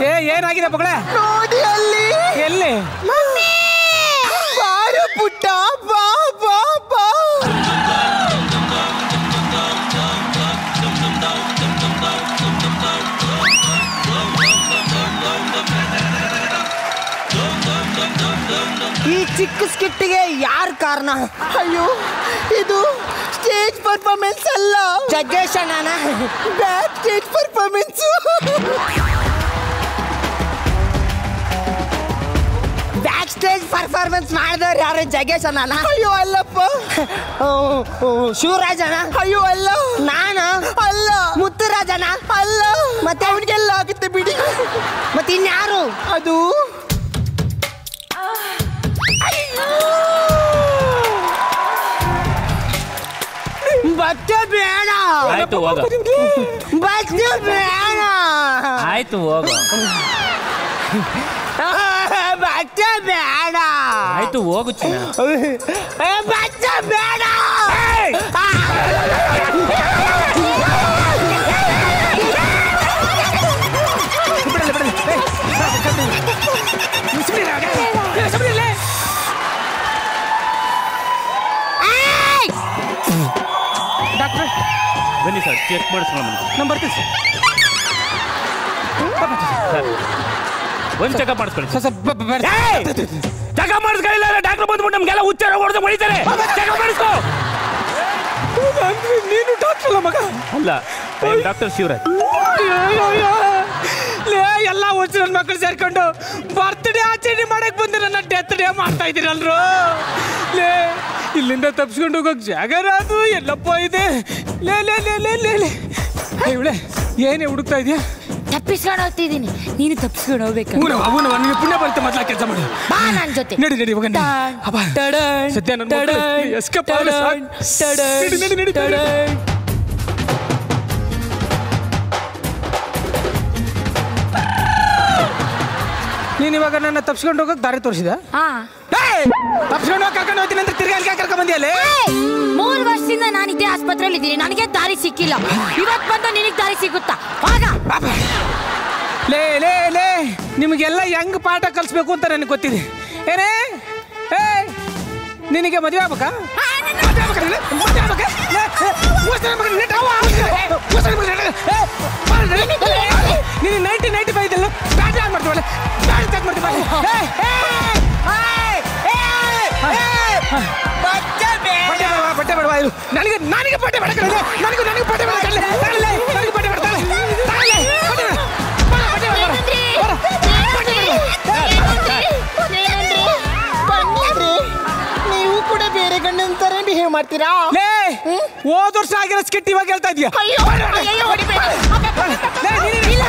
ಏ ಏನಾಗಿದೆ ಮಗಳೇ ನೋಡಿ ಅಲ್ಲಿ ಎಲ್ಲಿ ಬಾರು ಪುಟ್ಟ ಬಾ ಬಾ ಬಾ ಈ ಚಿಕ್ಕ ಸ್ಕಿಟ್ಟಿಗೆ ಯಾರ್ ಕಾರಣ ಅಯ್ಯೋ ಇದು ಸ್ಟೇಜ್ ಪರ್ಫಾರ್ಮೆನ್ಸ್ ಅಲ್ಲ ಜಗ್ಗೇಶ ನಾನ backstage performance backstage performance ಮಾಡಿದವ್ರು ಯಾರು ಜಗ್ಗೇಶ ನಾನ ಅಯ್ಯೋ ಅಲ್ಲಪ್ಪ ಶಿವರಾಜನ ಅಯ್ಯೋ ಅಲ್ಲ ನಾನ ಅಲ್ಲ ಮುತ್ತುರಾಜನ ಅಲ್ಲ ಮತ್ತೆ ಅವನಿಗೆಲ್ಲ ಆಗುತ್ತೆ ಬಿಡಿ ಮತ್ತೆ ಇನ್ಯಾರು ಅದು ಬಟ್ಟೆ ಬೇಡ ಆಯ್ತು ಹೋಗ ಬಟ್ಟೆ ಬೇಡ ಆಯ್ತು ಹೋಗು ಬಟ್ಟೆ ಬೇಡ ಆಯ್ತು ಹೋಗು ಚಿನ್ನ ಏ, ಬಟ್ಟೆ ಬೇಡ ಡಾಕ್ಟ್ರೆ ಬನ್ನಿ ಸರ್ ಚೆಕ್ ಮಾಡಿಸ್ಕೊಂಡು ಬನ್ನಿ ನಾನು ಬರ್ತೀನಿ ಸರ್ ಒಂದು ಚೆಕಪ್ ಮಾಡಿಸ್ಕೊಳ್ಳಿ ಸರ್ ಸರ್ ಬ- ಬ- ಬೇಡ. ಚೆಕಪ್ ಮಾಡಿಸ್ಕೊಳ್ಳಿಲ್ಲ ಡಾಕ್ಟರ್ ಬಂದ್ಬಿಟ್ಟು ನಮ್ಗೆಲ್ಲ ಹುಚ್ಚಾರ ಹೊಡೆದು ಹೊಡಿತಾರೆ ಚೆಕಪ್ ಮಾಡಿಸ್ಕೋ ಅಂದ್ರೆ ನೀನು ಡಾಕ್ಟರ್ ಅಲ್ಲ ಮಗ ಅಲ್ಲ ಡಾಕ್ಟರ್ ಶಿವರಾಜ್ ಅಯ್ಯೋ, ಅಯ್ಯೋ. ಲೇ ಎಲ್ಲ ಹುಚ್ಚು ನನ್ನ ಮಕ್ಕಳು ಸೇರ್ಕೊಂಡು ಬರ್ತ್ಡೇ ಆಚರಣೆ ಮಾಡಕ್ ಬಂದು ನನ್ನ ಡೆತ್ ಡೇ ಮಾಡ್ತಾ ಇದ್ದೀರಲ್ರು ಲೇ ಇಲ್ಲಿಂದ ತಪ್ಸ್ಕೊಂಡು ಹೋಗೋಕ್ ಜಾಗ ಅದು ಎಲ್ಲಪ್ಪ ಇದೆ ಲೇ ಲೇ ಲೇ ಲೇ ಲೇ ಲೇ ಇವಳೆ ಏನೇ ಹುಡುಕ್ತಾ ಇದೆಯಾ ತಪ್ಪಿಸ್ಕೊಂಡು ಹೋಗ್ತಿದ್ದೀನಿ ನೀನು ತಪ್ಪಿಸ್ಕೊಂಡು ಹೋಗ್ಬೇಕು ಊನ ಅವನು ನಿನಗೆ ಪುಣ್ಯ ಬರುತ್ತೆ ಮೊದಲ ಕೆಲಸ ಮಾಡಿ ಬಾ ನನ್ ಜೊತೆ ನಡಿ ನಡಿ ಹೋಗಣ್ಣ ಟಡನ್, ಅಬ್ಬಾ ಟಡನ್, ಸದ್ಯ ನನ್ನ ಮಕ್ಕಳು ಟಡನ್, escape ಆದ್ರೆ ಸಾಕು. ಟಡನ್, ನಡಿ, ನಡಿ, ನಡಿ, ನಡಿ. ಟಡನ್. ನೀನು ಇವಾಗ ನನ್ನ ತಪ್ಸ್ಕೊಂಡು ಹೋಗಕ್ ದಾರಿ ತೋರಿಸಿದ ಹಾ ತಪ್ಸ್ಕೊಂಡು ಹೋಗಿ ಕರ್ಕೊಂಡು ಹೋಗ್ತೀನಿ ಅಂತ ತಿರ್ಗಿ ಅಲ್ಲಿ ಕರ್ಕೊಂಡ್ ಬಂದಿಯಲ್ಲೇ ಏಯ್! ಮೂರ್ ವರ್ಷದಿಂದ ನಾನು ಇದೇ ಆಸ್ಪತ್ರೆಯಲ್ಲಿ ಇದ್ದೀನಿ ನನಗೆ ದಾರಿ ಸಿಕ್ಕಿಲ್ಲ ಇವತ್ ಬಂದು ನಿನಗೆ ದಾರಿ ಸಿಗುತ್ತಾ ಆಗ ಲೇ ಲೇ ಲೇ ನಿಮಗೆಲ್ಲ ಹೆಂಗ್ ಪಾಠ ಕಲಿಸ್ಬೇಕು ಅಂತ ನನಗೆ ಗೊತ್ತಿದೆ ಏನೇ ಏ ನಿನಗೆ ಮದುವೆ ಆಗ್ಬೇಕಾ ಮದ್ವೆ ಆಗ್ಬೇಕಾ ನಿನಗೆ? ಮದ್ವೆ ಆಗ್ಬೇಕಾ? ಲೇ, ಏ, ಊರ್ಸ್ತಾನೆ ಮಗನ, ನಿನ್ನ ಅವ್ವ. ಏ, ಊರ್ಸ್ತಾನೆ ಮಗನ, ಏ, ಬಾರೆ, ನಡಿ. ಏ, ನೀನು ನೈಂಟಿ ನೈಂಟಿ ಫೈವ್ ಇದೆಲ್ಲ ಬ್ಯಾಟ್ ಯಾರು ಮಾಡ್ತೀವಲ್ಲ ಬ್ಯಾಟ್ ಚೆಕ್ ಮಾಡ್ತೀವಿ ಬಾ. ಏ, ಏ, ಏ, ಏ, ಬಟ್ಟೆ ಬೇಡವಾ, ಬಟ್ಟೆ ಬೇಡವಾ ಇದು ನನಗೆ ನನಗೆ ಬಟ್ಟೆ ಬೇಡ ಕಣಲೆ. ನನಗೂ ನನಗೆ ಬಟ್ಟೆ ಬೇಡ ಕಣಲೆ. ತಗೊಳ್ಳೆ, ನನಗೆ ಬಟ್ಟೆ ಬೇಡ ತಗೊಳ್ಳೆ. ತಗೊಳ್ಳೆ, ಬಟ್ಟೆ ಬೇಡ. ಬರ, ಬಟ್ಟೆ ಬೇಡ, ಬರ. ಬರ, ಬಟ್ಟೆ ಬೇಡ. ನೀವು ಕೂಡ ಬೇರೆ ಗಂಡನ ತರ ಬಿಹೇವ್ ಮಾಡ್ತೀರಾ ಲೇ ಹೋದ ವರ್ಷ ಆಗಿರೋ ಸ್ಕಿಟ್ ಇವಾಗ ಹೇಳ್ತಾ ಇದೀಯ ಅಯ್ಯೋ ಅಯ್ಯೋ ಹೊಡಿಬೇಡ ಲೇ, ನೀನು- ಇಲ್ಲ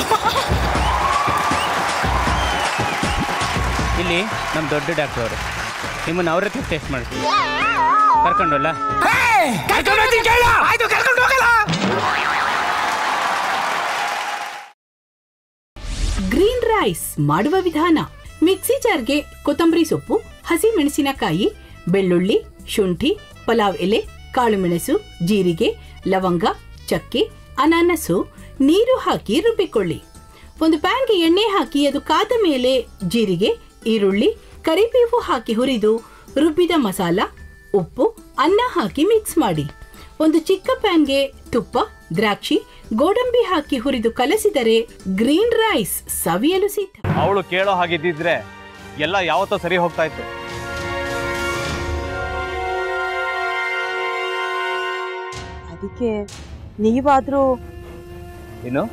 ಇಲ್ಲಿ ನಮ್ಮ ದೊಡ್ಡ ಡಾಕ್ಟರ್ ಅವರು ನಿಮ್ಮನ್ನ ಅವ್ರ ಹತ್ರ ಟೆಸ್ಟ್ ಮಾಡ್ತೀವಿ ಕರ್ಕೊಂಡಲ್ಲ ಏಯ್, ಕರ್ಕೊಂಡು ಹೋಗ್ತೀನಿ ಕೇಳು. ಆಯ್ತು ಕರ್ಕೊಂಡು ಹೋಗಲ್ಲ ಗ್ರೀನ್ ರೈಸ್ ಮಾಡುವ ವಿಧಾನ ಮಿಕ್ಸಿ ಜಾರ್ಗೆ ಕೊತ್ತಂಬರಿ ಸೊಪ್ಪು ಹಸಿ ಮೆಣಸಿನಕಾಯಿ ಬೆಳ್ಳುಳ್ಳಿ ಶುಂಠಿ ಪಲಾವ್ ಎಲೆ ಕಾಳುಮೆಣಸು ಜೀರಿಗೆ ಲವಂಗ ಚಕ್ಕೆ ಅನಾನಸು ನೀರು ಹಾಕಿ ರುಬ್ಬಿಕೊಳ್ಳಿ ಒಂದು ಪ್ಯಾನ್ಗೆ ಎಣ್ಣೆ ಹಾಕಿ ಅದು ಕಾದ ಮೇಲೆ ಜೀರಿಗೆ ಈರುಳ್ಳಿ ಕರಿಬೇವು ಹಾಕಿ ಹುರಿದು ರುಬ್ಬಿದ ಮಸಾಲ ಉಪ್ಪು ಅನ್ನ ಹಾಕಿ ಮಿಕ್ಸ್ ಮಾಡಿ ಒಂದು ಚಿಕ್ಕ ಪ್ಯಾನ್ಗೆ ತುಪ್ಪ ದ್ರಾಕ್ಷಿ ಗೋಡಂಬಿ ಹಾಕಿ ಹುರಿದು ಕಲಸಿದರೆ ಗ್ರೀನ್ ರೈಸ್ ಸವಿಯಲು ಸಿದ್ಧ ಅವಳು ಕೇಳೋ ಹಾಗಿದ್ದಿದ್ರೆ ಎಲ್ಲ ಯಾವತ್ತೋ ಸರಿ ಹೋಗ್ತಾ ಇತ್ತು ಅದಕ್ಕೆ ನೀವಾದ್ರೂ ಏನು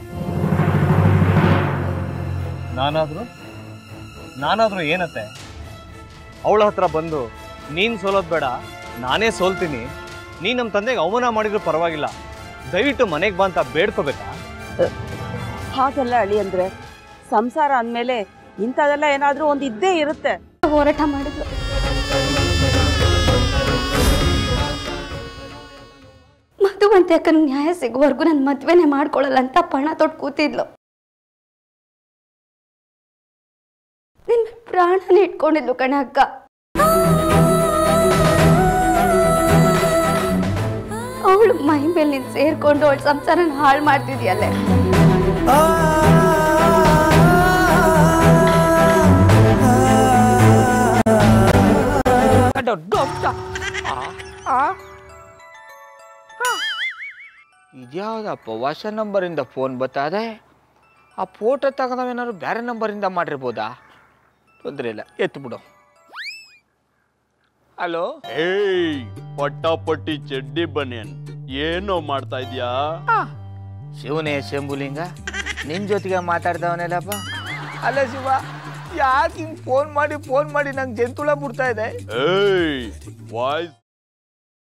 ನಾನಾದ್ರೂ ನಾನಾದ್ರೂ ಏನತ್ತೆ ಅವಳ ಹತ್ರ ಬಂದು ನೀನ್ ಸೋಲೋದ್ ಬೇಡ ನಾನೇ ಸೋಲ್ತೀನಿ ನೀ ನಮ್ಮ ತಂದೆಗೆ ಅವಮಾನ ಮಾಡಿದ್ರು ಪರವಾಗಿಲ್ಲ ದಯವಿಟ್ಟು ಮನೆಗೆ ಬಾ ಅಂತ ಬೇಡ್ಕೋಬೇಕಾ ಹಾಗೆಲ್ಲ ಅಳಿ ಅಂದ್ರೆ ಸಂಸಾರ ಅಂದಮೇಲೆ ಇಂಥದೆಲ್ಲ ಏನಾದ್ರೂ ಒಂದು ಇದ್ದೇ ಇರುತ್ತೆ ಹೋರಾಟ ಮಾಡಿದ್ಲು ಮಧುವಂತೆ ಅಕ್ಕನ ನ್ಯಾಯ ಸಿಗುವವರೆಗೂ ನನ್ನ ಮದ್ವೆನೆ ಮಾಡ್ಕೊಳ್ಳಲ್ಲ ಅಂತ ಪಣ ತೊಟ್ಟು ಕೂತಿದ್ಲು ನಿನ್ ಪ್ರಾಣನೇ ಇಟ್ಕೊಂಡಿದ್ಲು ಕಣೆ ಅಕ್ಕ ಅವಳು ಮೈ ಮೇಲೆ ನೀನ್ ಸೇರ್ಕೊಂಡು ಅವಳ ಸಂಸಾರನ ಹಾಳು ಮಾಡ್ತಿದ್ಯಲ್ಲೇ ಆ ಇದ್ಯಾವುದಪ್ಪ ಹೊಸ ನಂಬರಿಂದ ಫೋನ್ ಬತ್ತದೆ ಆ ಫೋಟೋ ತಗೊಂಡವೇನಾದ್ರು ಬೇರೆ ನಂಬರಿಂದ ಮಾಡಿರ್ಬೋದಾ ತೊಂದರೆ ಇಲ್ಲ ಎತ್ತು ಬಿಡು ಹಲೋ ಏಯ್ ಪಟ್ಟಾಪಟ್ಟಿ ಚಡ್ಡಿ ಬನಿಯನ್ ಏನೋ ಮಾಡ್ತಾ ಇದ್ಯಾ ಶಿವನೇ ಶಂಭುಲಿಂಗ ನಿನ್ ಜೊತೆಗೆ ಮಾತಾಡ್ದವನೆಲ್ಲಪ್ಪ ಅಲ್ಲ ಶಿವ ಯಾಕೆ ಹಿಂಗ್ ಫೋನ್ ಮಾಡಿ ಫೋನ್ ಮಾಡಿ ನಂಗೆ ಜಂತುಳ ಬಿಡ್ತಾ ಇದೆ ಏಯ್ ವಾಯ್ಸ್